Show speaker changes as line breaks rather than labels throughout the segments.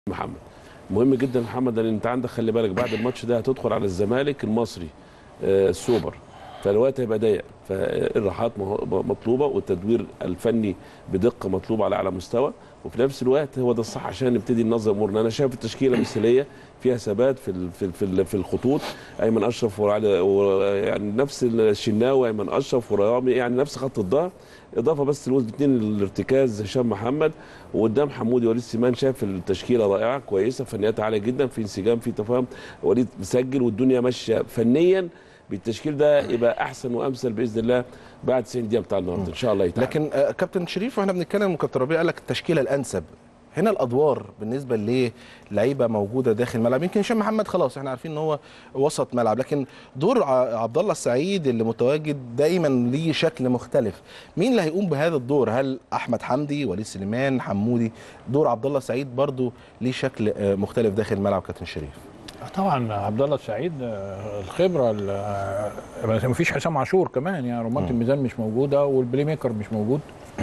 محمد مهم جدا محمد لان انت عندك خلي بالك بعد الماتش ده هتدخل على الزمالك المصري آه، السوبر فالوقت هيبقى ضيق فالراحات مه- مطلوبه والتدوير الفني بدقه مطلوبه على اعلى مستوى وفي نفس الوقت هو ده الصح عشان نبتدي ننظم امورنا انا شايف التشكيله مثاليه فيها ثبات في ال- في ال- في ال- في الخطوط ايمن اشرف وعلى و- يعني نفس الشناوي ايمن اشرف ورامي يعني نفس خط الظهر اضافه بس الاثنين الارتكاز هشام محمد وقدام حمودي وليد سيمان شايف التشكيله رائعه كويسه فنياتها عاليه جدا في انسجام في تفاهم وليد مسجل والدنيا ماشيه فنيا بالتشكيل ده يبقى احسن وامثل باذن الله بعد 90 دقيقه بتاع النهارده ان شاء الله يتعب.
لكن آه، كابتن شريف واحنا بنتكلم وكابتن ربيع قال لك التشكيله الانسب هنا الادوار بالنسبه للعيبه موجوده داخل الملعب يمكن هشام محمد خلاص احنا عارفين ان هو وسط ملعب لكن دور ع- عبد الله السعيد اللي متواجد دايما ليه شكل مختلف مين اللي هيقوم بهذا الدور هل احمد حمدي وليد سليمان حمودي دور عبد الله السعيد برضو ليه شكل آه، مختلف داخل الملعب كابتن شريف
طبعا عبد الله السعيد آه، الخبره ال- آه، ما فيش حسام عاشور كمان يعني رمانه الميزان مش موجوده والبلاي ميكر مش موجود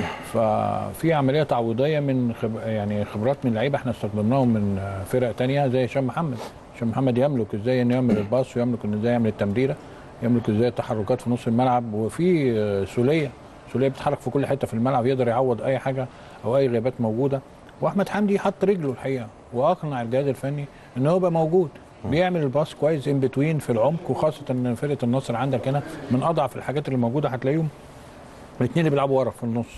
ففي عمليه تعويضيه من خب... يعني خبرات من لعيبه احنا استخدمناهم من آه، فرق تانية زي هشام محمد هشام محمد يملك ازاي انه يعمل الباص ويملك انه ازاي يعمل التمريره يملك ازاي التحركات في نص الملعب وفي آه، سوليه سوليه بيتحرك في كل حته في الملعب يقدر يعوض اي حاجه او اي غيابات موجوده واحمد حمدي حط رجله الحقيقه واقنع الجهاز الفني ان هو يبقى موجود بيعمل الباص كويس ان بتوين في العمق وخاصه ان فرقه النصر عندك هنا من اضعف الحاجات اللي موجوده هتلاقيهم الاثنين اللي بيلعبوا ورا في النص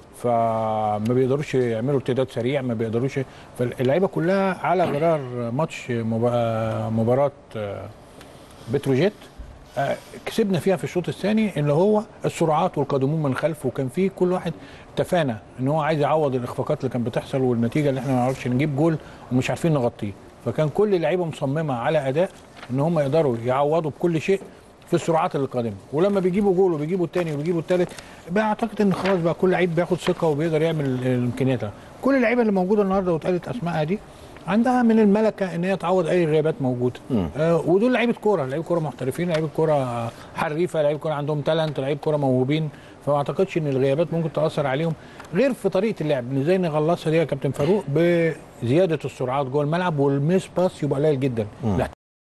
فما بيقدروش يعملوا ارتداد سريع ما بيقدروش فاللعيبه كلها على غرار ماتش مبا- مباراه آه، بتروجيت آه، كسبنا فيها في الشوط الثاني اللي هو السرعات والقادمون من الخلف وكان في كل واحد تفانى ان هو عايز يعوض الاخفاقات اللي كانت بتحصل والنتيجه اللي احنا ما نعرفش نجيب جول ومش عارفين نغطيه فكان كل اللعيبه مصممه على اداء ان هم يقدروا يعوضوا بكل شيء في السرعات اللي قادمه ولما بيجيبوا جول وبيجيبوا الثاني وبيجيبوا الثالث بقى اعتقد ان خلاص بقى كل لعيب بياخد ثقه وبيقدر يعمل الامكانيات كل اللعيبه اللي موجوده النهارده واتقالت اسمائها دي عندها من الملكه ان هي تعوض اي غيابات موجوده آه ودول لعيبه كوره لعيبه كوره محترفين لعيبه كوره حريفه لعيبه كوره عندهم تالنت لعيبه كوره موهوبين فما اعتقدش ان الغيابات ممكن تاثر عليهم غير في طريقه اللعب ان ازاي نخلصها دي يا كابتن فاروق بزياده السرعات جوه الملعب والميس باس يبقى قليل جدا الاحتكاك